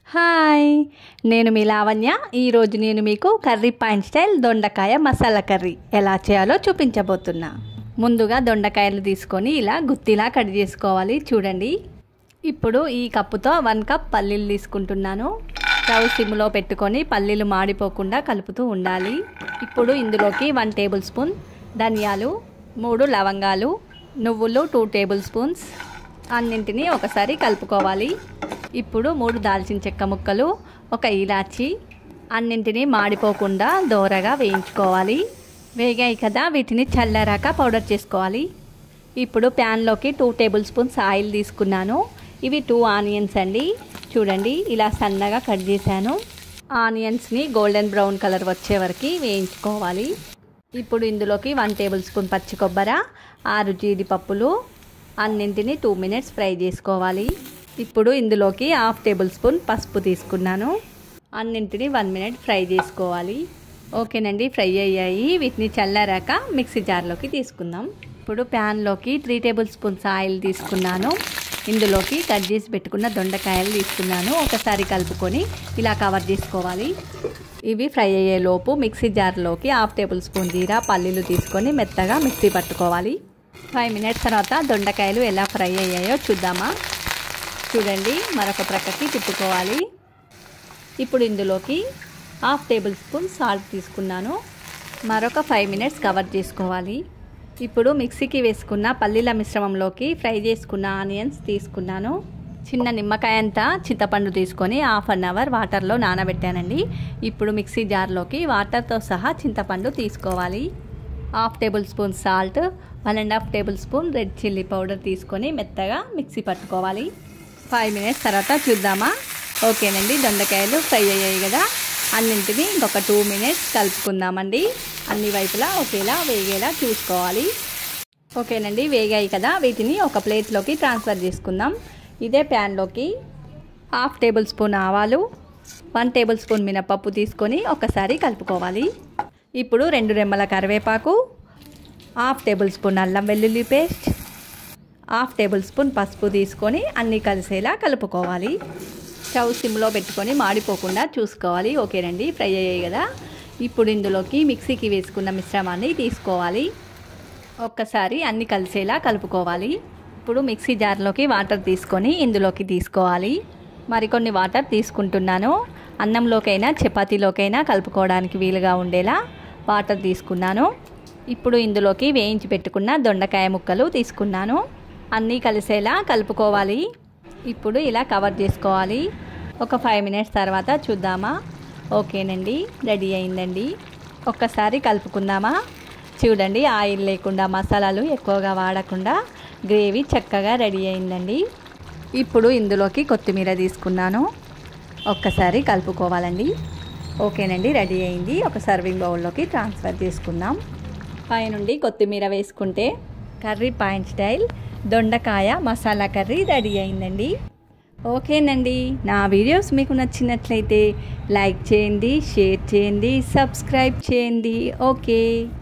hi నేను మీ లావణ్య ఈరోజు నేను మీకు కర్రీ పాయింట్ స్టైల్ దొండకాయ మసాలా కర్రీ ఎలా చేయాలో చూపించబోతున్నా ముందుగా దొండకాయలు తీసుకొని ఇలా గుత్తిలా కట్ చేసుకోవాలి చూడండి ఇప్పుడు ఈ కప్పుతో వన్ కప్ పల్లీలు తీసుకుంటున్నాను స్టవ్ సిమ్లో పెట్టుకొని పల్లీలు మాడిపోకుండా కలుపుతూ ఉండాలి ఇప్పుడు ఇందులోకి వన్ టేబుల్ స్పూన్ ధనియాలు మూడు లవంగాలు నువ్వులు టూ టేబుల్ స్పూన్స్ అన్నింటినీ ఒకసారి కలుపుకోవాలి ఇప్పుడు మూడు దాల్చిన చెక్క ముక్కలు ఒక ఇలాచి అన్నింటినీ మాడిపోకుండా దోరగా వేయించుకోవాలి వేగాయి కదా వీటిని చల్లారాక పౌడర్ చేసుకోవాలి ఇప్పుడు ప్యాన్లోకి టూ టేబుల్ స్పూన్స్ ఆయిల్ తీసుకున్నాను ఇవి టూ ఆనియన్స్ అండి చూడండి ఇలా సన్నగా కట్ చేశాను ఆనియన్స్ని గోల్డెన్ బ్రౌన్ కలర్ వచ్చే వరకు వేయించుకోవాలి ఇప్పుడు ఇందులోకి వన్ టేబుల్ స్పూన్ పచ్చి కొబ్బర ఆరు జీడిపప్పులు అన్నింటినీ టూ మినిట్స్ ఫ్రై చేసుకోవాలి ఇప్పుడు ఇందులోకి హాఫ్ టేబుల్ స్పూన్ పసుపు తీసుకున్నాను అన్నింటినీ వన్ మినిట్ ఫ్రై చేసుకోవాలి ఓకేనండి ఫ్రై అయ్యాయి వీటిని చల్లారాక మిక్సీ జార్లోకి తీసుకుందాం ఇప్పుడు ప్యాన్లోకి త్రీ టేబుల్ స్పూన్స్ ఆయిల్ తీసుకున్నాను ఇందులోకి కట్ చేసి పెట్టుకున్న దొండకాయలు తీసుకున్నాను ఒకసారి కలుపుకొని ఇలా కవర్ చేసుకోవాలి ఇవి ఫ్రై అయ్యేలోపు మిక్సీ జార్లోకి హాఫ్ టేబుల్ స్పూన్ జీరా పల్లీలు తీసుకొని మెత్తగా మిక్సీ పట్టుకోవాలి ఫైవ్ మినిట్స్ తర్వాత దొండకాయలు ఎలా ఫ్రై అయ్యాయో చూద్దామా చూడండి మరొక ప్రక్కకి తిప్పుకోవాలి ఇప్పుడు ఇందులోకి హాఫ్ టేబుల్ స్పూన్ సాల్ట్ తీసుకున్నాను మరొక ఫైవ్ మినిట్స్ కవర్ చేసుకోవాలి ఇప్పుడు మిక్సీకి వేసుకున్న పల్లీల మిశ్రమంలోకి ఫ్రై చేసుకున్న ఆనియన్స్ తీసుకున్నాను చిన్న నిమ్మకాయ అంతా చింతపండు తీసుకొని హాఫ్ అన్ అవర్ వాటర్లో నానబెట్టానండి ఇప్పుడు మిక్సీ జార్లోకి వాటర్తో సహా చింతపండు తీసుకోవాలి half tablespoon salt one and half tablespoon red chilli powder తీసుకొని మెత్తగా మిక్సీ పట్టుకోవాలి ఫైవ్ మినిట్స్ తర్వాత చూద్దామా ఓకేనండి దొండకాయలు ఫ్రై అయ్యాయి కదా అన్నింటినీ ఇంకొక టూ మినిట్స్ కలుపుకుందామండి అన్ని వైపులా ఒకేలా వేగేలా చూసుకోవాలి ఓకేనండి వేగాయి కదా వీటిని ఒక ప్లేట్లోకి ట్రాన్స్ఫర్ చేసుకుందాం ఇదే ప్యాన్లోకి హాఫ్ టేబుల్ స్పూన్ ఆవాలు వన్ టేబుల్ స్పూన్ మినపప్పు తీసుకొని ఒకసారి కలుపుకోవాలి ఇప్పుడు రెండు రెమ్మల కరివేపాకు హాఫ్ టేబుల్ స్పూన్ అల్లం వెల్లుల్లి పేస్ట్ హాఫ్ టేబుల్ స్పూన్ పసుపు తీసుకొని అన్నీ కలిసేలా కలుపుకోవాలి స్టవ్ సిమ్లో పెట్టుకొని మాడిపోకుండా చూసుకోవాలి ఓకేనండి ఫ్రై అయ్యాయి కదా ఇప్పుడు ఇందులోకి మిక్సీకి వేసుకున్న మిశ్రమాన్ని తీసుకోవాలి ఒక్కసారి అన్ని కలిసేలా కలుపుకోవాలి ఇప్పుడు మిక్సీ జార్లోకి వాటర్ తీసుకొని ఇందులోకి తీసుకోవాలి మరికొన్ని వాటర్ తీసుకుంటున్నాను అన్నంలోకైనా చపాతీలోకైనా కలుపుకోవడానికి వీలుగా ఉండేలా వాటర్ తీసుకున్నాను ఇప్పుడు ఇందులోకి వేయించి పెట్టుకున్న దొండకాయ ముక్కలు తీసుకున్నాను అన్నీ కలిసేలా కలుపుకోవాలి ఇప్పుడు ఇలా కవర్ చేసుకోవాలి ఒక ఫైవ్ మినిట్స్ తర్వాత చూద్దామా ఓకేనండి రెడీ అయిందండి ఒక్కసారి కలుపుకుందామా చూడండి ఆయిల్ లేకుండా మసాలాలు ఎక్కువగా వాడకుండా గ్రేవీ చక్కగా రెడీ అయిందండి ఇప్పుడు ఇందులోకి కొత్తిమీర తీసుకున్నాను ఒక్కసారి కలుపుకోవాలండి ఓకేనండి రెడీ అయింది ఒక సర్వింగ్ బౌల్లోకి ట్రాన్స్ఫర్ చేసుకుందాం పైనుండి కొత్తిమీర వేసుకుంటే కర్రీ పాయింట్ స్టైల్ దొండకాయ మసాలా కర్రీ రెడీ అయిందండి ఓకేనండి నా వీడియోస్ మీకు నచ్చినట్లయితే లైక్ చేయండి షేర్ చేయండి సబ్స్క్రైబ్ చేయండి ఓకే